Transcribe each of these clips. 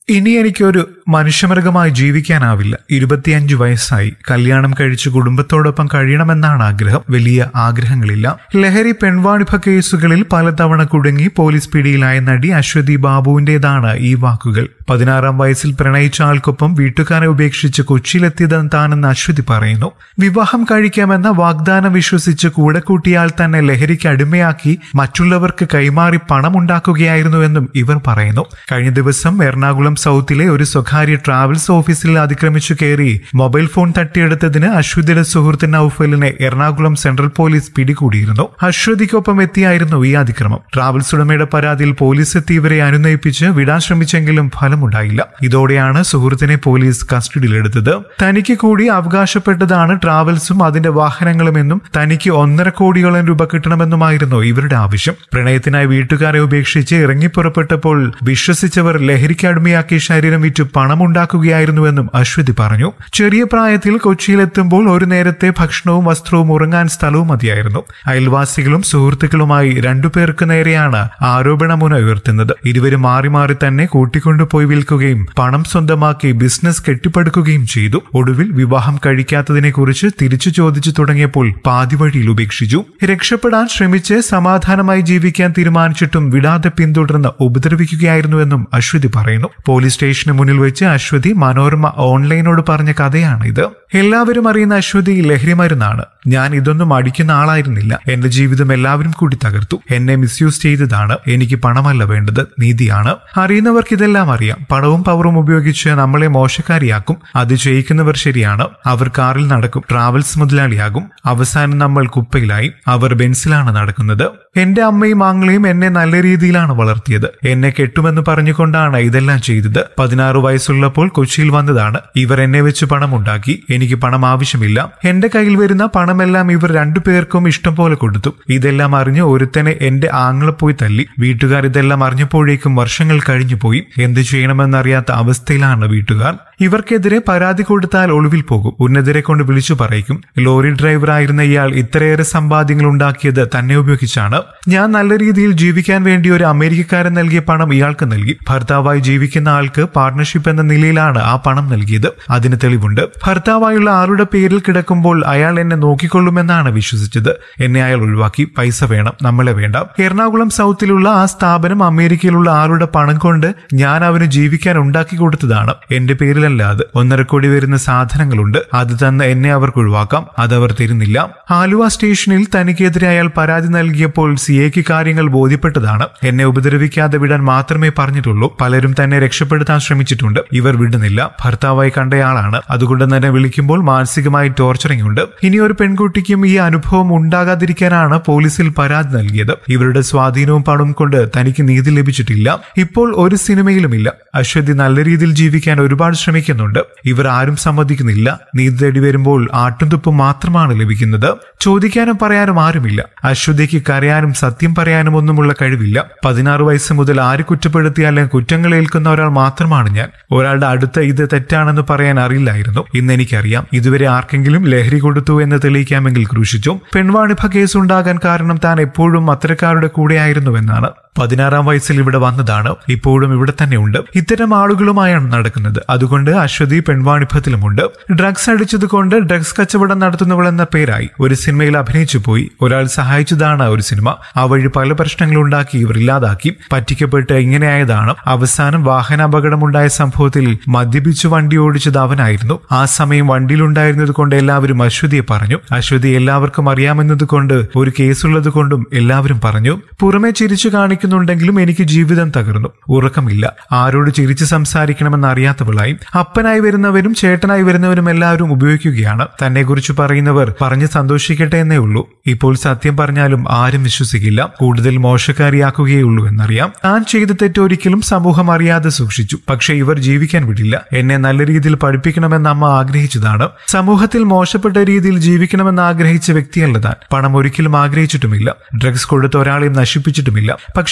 ഇനി എനിക്കൊരു മനുഷ്യമൃഗമായി ജീവിക്കാനാവില്ല ഇരുപത്തിയഞ്ച് വയസ്സായി കല്യാണം കഴിച്ച് കുടുംബത്തോടൊപ്പം കഴിയണമെന്നാണ് ആഗ്രഹം വലിയ ആഗ്രഹങ്ങളില്ല ലഹരി പെൺവാണിഭ കേസുകളിൽ പലതവണ കുടുങ്ങി പോലീസ് പിടിയിലായ നടി അശ്വതി ബാബുവിന്റേതാണ് ഈ വാക്കുകൾ പതിനാറാം വയസ്സിൽ പ്രണയിച്ച ആൾക്കൊപ്പം വീട്ടുകാരെ ഉപേക്ഷിച്ച് കൊച്ചിയിലെത്തിയതെന്ന് താനെന്ന് അശ്വതി പറയുന്നു വിവാഹം കഴിക്കാമെന്ന വാഗ്ദാനം വിശ്വസിച്ച് കൂടെ കൂട്ടിയാൽ തന്നെ ലഹരിക്ക് അടിമയാക്കി മറ്റുള്ളവർക്ക് കൈമാറി പണമുണ്ടാക്കുകയായിരുന്നുവെന്നും ഇവർ പറയുന്നു കഴിഞ്ഞ ദിവസം എറണാകുളം സൗത്തിലെ ഒരു സ്വകാര്യ ട്രാവൽസ് ഓഫീസിൽ അതിക്രമിച്ചു കയറി മൊബൈൽ ഫോൺ തട്ടിയെടുത്തതിന് അശ്വതിയുടെ സുഹൃത്ത് നൌഫലിനെ എറണാകുളം സെൻട്രൽ പോലീസ് പിടികൂടിയിരുന്നു അശ്വതിക്കൊപ്പം എത്തിയായിരുന്നു ഈ അതിക്രമം ട്രാവൽസ് ഉടമയുടെ പരാതിയിൽ പോലീസ് എത്തി ഇവരെ അനുനയിപ്പിച്ച് വിടാൻ ശ്രമിച്ചെങ്കിലും ഫലമുണ്ടായില്ല ഇതോടെയാണ് സുഹൃത്തിനെ പോലീസ് കസ്റ്റഡിയിലെടുത്തത് തനിക്ക് കൂടി അവകാശപ്പെട്ടതാണ് ട്രാവൽസും അതിന്റെ വാഹനങ്ങളുമെന്നും തനിക്ക് ഒന്നര കോടിയോളം രൂപ കിട്ടണമെന്നുമായിരുന്നു ഇവരുടെ ആവശ്യം പ്രണയത്തിനായി വീട്ടുകാരെ ഉപേക്ഷിച്ച് ഇറങ്ങിപ്പുറപ്പെട്ടപ്പോൾ വിശ്വസിച്ചവർ ലഹരിക്ക് അടിമയാക്കി ശരീരം വിറ്റ് പണമുണ്ടാക്കുകയായിരുന്നുവെന്നും അശ്വതി പറഞ്ഞു ചെറിയ പ്രായത്തിൽ കൊച്ചിയിലെത്തുമ്പോൾ ഒരു നേരത്തെ ഭക്ഷണവും വസ്ത്രവും ഉറങ്ങാൻ സ്ഥലവും മതിയായിരുന്നു അയൽവാസികളും സുഹൃത്തുക്കളുമായി രണ്ടുപേർക്ക് നേരെയാണ് ആരോപണമുന ഉയർത്തുന്നത് ഇരുവരും മാറി മാറി തന്നെ കൂട്ടിക്കൊണ്ടുപോയി വിൽക്കുകയും പണം സ്വന്തമാക്കി ബിസിനസ് കെട്ടിപ്പടുക്കുകയും ചെയ്തു ഒടുവിൽ വിവാഹം കഴിക്കാത്തതിനെ കുറിച്ച് തിരിച്ചു ചോദിച്ചു തുടങ്ങിയപ്പോൾ പാതിവഴിയിൽ ഉപേക്ഷിച്ചു രക്ഷപ്പെടാൻ ശ്രമിച്ച് സമാധാനമായി ജീവിക്കാൻ തീരുമാനിച്ചിട്ടും വിടാതെ പിന്തുടർന്ന് ഉപദ്രവിക്കുകയായിരുന്നുവെന്നും അശ്വതി പറയുന്നു പോലീസ് സ്റ്റേഷന് മുന്നിൽ വെച്ച് അശ്വതി മനോരമ ഓൺലൈനോട് പറഞ്ഞ കഥയാണ് ഇത് എല്ലാവരും അറിയുന്ന അശ്വതി ലഹരി മരുന്നാണ് ഞാൻ ഇതൊന്നും അടിക്കുന്ന ആളായിരുന്നില്ല എന്റെ ജീവിതം എല്ലാവരും കൂടി തകർത്തു എന്നെ മിസ്യൂസ് ചെയ്തതാണ് എനിക്ക് പണമല്ല വേണ്ടത് നീതിയാണ് അറിയുന്നവർക്ക് ഇതെല്ലാം അറിയാം പണവും പവറും ഉപയോഗിച്ച് നമ്മളെ മോശക്കാരിയാക്കും അത് ചെയ്യിക്കുന്നവർ ശരിയാണ് അവർ കാറിൽ നടക്കും ട്രാവൽസ് മുതലാളിയാകും അവസാനം നമ്മൾ കുപ്പയിലായി അവർ ബെൻസിലാണ് നടക്കുന്നത് എന്റെ അമ്മയും ആങ്ങളെയും എന്നെ നല്ല രീതിയിലാണ് വളർത്തിയത് എന്നെ കെട്ടുമെന്ന് പറഞ്ഞുകൊണ്ടാണ് ഇതെല്ലാം ചെയ്തത് പതിനാറ് വയസ്സുള്ളപ്പോൾ കൊച്ചിയിൽ വന്നതാണ് ഇവർ എന്നെ വെച്ച് പണം ഉണ്ടാക്കി എനിക്ക് പണം ആവശ്യമില്ല എന്റെ കയ്യിൽ വരുന്ന പണമെല്ലാം ഇവർ രണ്ടു പേർക്കും ഇഷ്ടം പോലെ കൊടുത്തു ഇതെല്ലാം അറിഞ്ഞ് ഒരുത്തനെ എന്റെ ആങ്ങളെ പോയി തല്ലി വീട്ടുകാർ ഇതെല്ലാം അറിഞ്ഞപ്പോഴേക്കും വർഷങ്ങൾ കഴിഞ്ഞു പോയി എന്ത് ചെയ്യണമെന്നറിയാത്ത അവസ്ഥയിലാണ് വീട്ടുകാർ ഇവർക്കെതിരെ പരാതി കൊടുത്താൽ ഒളിവിൽ പോകും ഉന്നതരെ കൊണ്ട് വിളിച്ചു പറയിക്കും ലോറി ഡ്രൈവറായിരുന്ന ഇയാൾ ഇത്രയേറെ സമ്പാദ്യങ്ങൾ ഉണ്ടാക്കിയത് തന്നെ ഉപയോഗിച്ചാണ് ഞാൻ നല്ല രീതിയിൽ ജീവിക്കാൻ വേണ്ടി ഒരു അമേരിക്കക്കാരൻ നൽകിയ പണം ഇയാൾക്ക് നൽകി ഭർത്താവായി ജീവിക്കുന്ന ആൾക്ക് പാർട്ണർഷിപ്പ് എന്ന നിലയിലാണ് ആ പണം നൽകിയത് അതിന് തെളിവുണ്ട് ഭർത്താവായുള്ള ആളുടെ പേരിൽ കിടക്കുമ്പോൾ അയാൾ എന്നെ നോക്കിക്കൊള്ളുമെന്നാണ് വിശ്വസിച്ചത് എന്നെ അയാൾ ഒഴിവാക്കി പൈസ വേണം നമ്മളെ വേണ്ട എറണാകുളം സൗത്തിലുള്ള ആ സ്ഥാപനം അമേരിക്കയിലുള്ള ആളുടെ പണം കൊണ്ട് ഞാൻ അവന് ജീവിക്കാൻ ഉണ്ടാക്കി കൊടുത്തതാണ് എന്റെ പേരിലല്ല അത് ഒന്നര കോടി വരുന്ന സാധനങ്ങളുണ്ട് അത് തന്ന് എന്നെ അവർക്ക് ഒഴിവാക്കാം അതവർ തരുന്നില്ല ആലുവ സ്റ്റേഷനിൽ തനിക്കെതിരെ അയാൾ പരാതി നൽകിയപ്പോൾ സി എക്ക് കാര്യങ്ങൾ ബോധ്യപ്പെട്ടതാണ് എന്നെ ഉപദ്രവിക്കാതെ വിടാൻ മാത്രമേ പറഞ്ഞിട്ടുള്ളൂ പലരും തന്നെ രക്ഷപ്പെടുത്താൻ ശ്രമിച്ചിട്ടുണ്ട് ഇവർ വിടുന്നില്ല ഭർത്താവായി കണ്ടയാളാണ് അതുകൊണ്ട് തന്നെ വിളിക്കുമ്പോൾ മാനസികമായി ടോർച്ചറിംഗ് ഉണ്ട് ഇനി ഒരു പെൺകുട്ടിക്കും ഈ അനുഭവം ഉണ്ടാകാതിരിക്കാനാണ് പോലീസിൽ പരാതി നൽകിയത് ഇവരുടെ സ്വാധീനവും പണവും കൊണ്ട് തനിക്ക് നീതി ലഭിച്ചിട്ടില്ല ഇപ്പോൾ ഒരു സിനിമയിലുമില്ല അശ്വതി നല്ല രീതിയിൽ ജീവിക്കാൻ ഒരുപാട് ശ്രമിക്കുന്നുണ്ട് ഇവർ ആരും സമ്മതിക്കുന്നില്ല നീതി തേടി വരുമ്പോൾ ആട്ടും തുപ്പും മാത്രമാണ് ലഭിക്കുന്നത് ചോദിക്കാനും പറയാനും ആരുമില്ല അശ്വതിക്ക് കരയാനും സത്യം പറയാനും ഒന്നുമുള്ള കഴിവില്ല പതിനാറ് വയസ്സ് മുതൽ ആര് കുറ്റപ്പെടുത്തിയാലും കുറ്റങ്ങൾ ഏൽക്കുന്ന ഒരാൾ മാത്രമാണ് ഞാൻ ഒരാളുടെ അടുത്ത് ഇത് തെറ്റാണെന്ന് പറയാൻ അറിയില്ലായിരുന്നു ഇന്ന് എനിക്കറിയാം ഇതുവരെ ആർക്കെങ്കിലും ലഹരി കൊടുത്തു എന്ന് തെളിയിക്കാമെങ്കിൽ ക്രൂശിച്ചു പെൺവാണിഭ കേസ് ഉണ്ടാകാൻ കാരണം താൻ എപ്പോഴും അത്തരക്കാരുടെ കൂടെയായിരുന്നുവെന്നാണ് പതിനാറാം വയസ്സിൽ ഇവിടെ വന്നതാണ് ഇപ്പോഴും ഇവിടെ തന്നെ ഉണ്ട് ഇത്തരം ആളുകളുമായാണ് നടക്കുന്നത് അതുകൊണ്ട് അശ്വതി പെൺവാണിഭത്തിലുമുണ്ട് ഡ്രഗ്സ് അടിച്ചത് കൊണ്ട് ഡ്രഗ്സ് കച്ചവടം നടത്തുന്നവൾ എന്ന പേരായി ഒരു സിനിമയിൽ അഭിനയിച്ചു പോയി ഒരാൾ സഹായിച്ചതാണ് ഒരു സിനിമ ആ വഴി പല പ്രശ്നങ്ങൾ ഉണ്ടാക്കി ഇവർ ഇല്ലാതാക്കി പറ്റിക്കപ്പെട്ട് ഇങ്ങനെയായതാണ് അവസാനം വാഹനാപകടമുണ്ടായ സംഭവത്തിൽ മദ്യപിച്ചു വണ്ടി ഓടിച്ചത് അവനായിരുന്നു ആ സമയം വണ്ടിയിലുണ്ടായിരുന്നത് കൊണ്ട് എല്ലാവരും അശ്വതിയെ പറഞ്ഞു അശ്വതി എല്ലാവർക്കും അറിയാമെന്നത് കൊണ്ട് ഒരു കേസുള്ളത് കൊണ്ടും എല്ലാവരും പറഞ്ഞു പുറമെ ചിരിച്ചു കാണിക്കുന്നുണ്ടെങ്കിലും എനിക്ക് ജീവിതം തകർന്നു ഉറക്കമില്ല ആരോട് ചിരിച്ച് സംസാരിക്കണമെന്ന് അറിയാത്തവളായി അപ്പനായി വരുന്നവരും ചേട്ടനായി വരുന്നവരും എല്ലാവരും ഉപയോഗിക്കുകയാണ് തന്നെ കുറിച്ച് പറയുന്നവർ പറഞ്ഞ് സന്തോഷിക്കട്ടെ എന്നേ ഉള്ളൂ ഇപ്പോൾ സത്യം പറഞ്ഞാലും ആരും വിശ്വസിക്കില്ല കൂടുതൽ മോശക്കാരിയാക്കുകയുള്ളൂ എന്നറിയാം താൻ ചെയ്ത തെറ്റൊരിക്കലും സമൂഹം അറിയാതെ സൂക്ഷിച്ചു പക്ഷെ ഇവർ ജീവിക്കാൻ വിടില്ല എന്നെ നല്ല രീതിയിൽ പഠിപ്പിക്കണമെന്ന് അമ്മ ആഗ്രഹിച്ചതാണ് സമൂഹത്തിൽ മോശപ്പെട്ട രീതിയിൽ ജീവിക്കണമെന്ന് ആഗ്രഹിച്ച വ്യക്തിയല്ല താൻ പണം ഒരിക്കലും ആഗ്രഹിച്ചിട്ടുമില്ല ഡ്രഗ്സ് കൊടുത്ത ഒരാളെയും നശിപ്പിച്ചിട്ടുമില്ല പക്ഷെ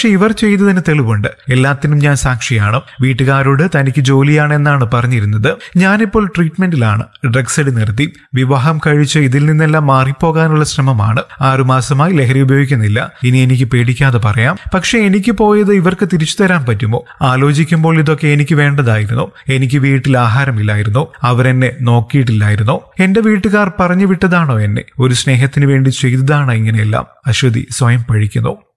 പക്ഷെ ഇവർ ചെയ്തതിന് തെളിവുണ്ട് എല്ലാത്തിനും ഞാൻ സാക്ഷിയാണ് വീട്ടുകാരോട് തനിക്ക് ജോലിയാണെന്നാണ് പറഞ്ഞിരുന്നത് ഞാനിപ്പോൾ ട്രീറ്റ്മെന്റിലാണ് ഡ്രഗ്സ് അടി നിർത്തി വിവാഹം കഴിച്ച് ഇതിൽ നിന്നെല്ലാം മാറിപ്പോകാനുള്ള ശ്രമമാണ് ആറുമാസമായി ലഹരി ഉപയോഗിക്കുന്നില്ല ഇനി എനിക്ക് പേടിക്കാതെ പറയാം പക്ഷെ എനിക്ക് പോയത് ഇവർക്ക് തിരിച്ചു തരാൻ പറ്റുമോ ആലോചിക്കുമ്പോൾ ഇതൊക്കെ എനിക്ക് വേണ്ടതായിരുന്നു എനിക്ക് വീട്ടിൽ ആഹാരമില്ലായിരുന്നു അവരെന്നെ നോക്കിയിട്ടില്ലായിരുന്നോ എന്റെ വീട്ടുകാർ പറഞ്ഞു വിട്ടതാണോ എന്നെ ഒരു സ്നേഹത്തിന് വേണ്ടി ചെയ്തതാണോ ഇങ്ങനെയെല്ലാം അശ്വതി സ്വയം പഴിക്കുന്നു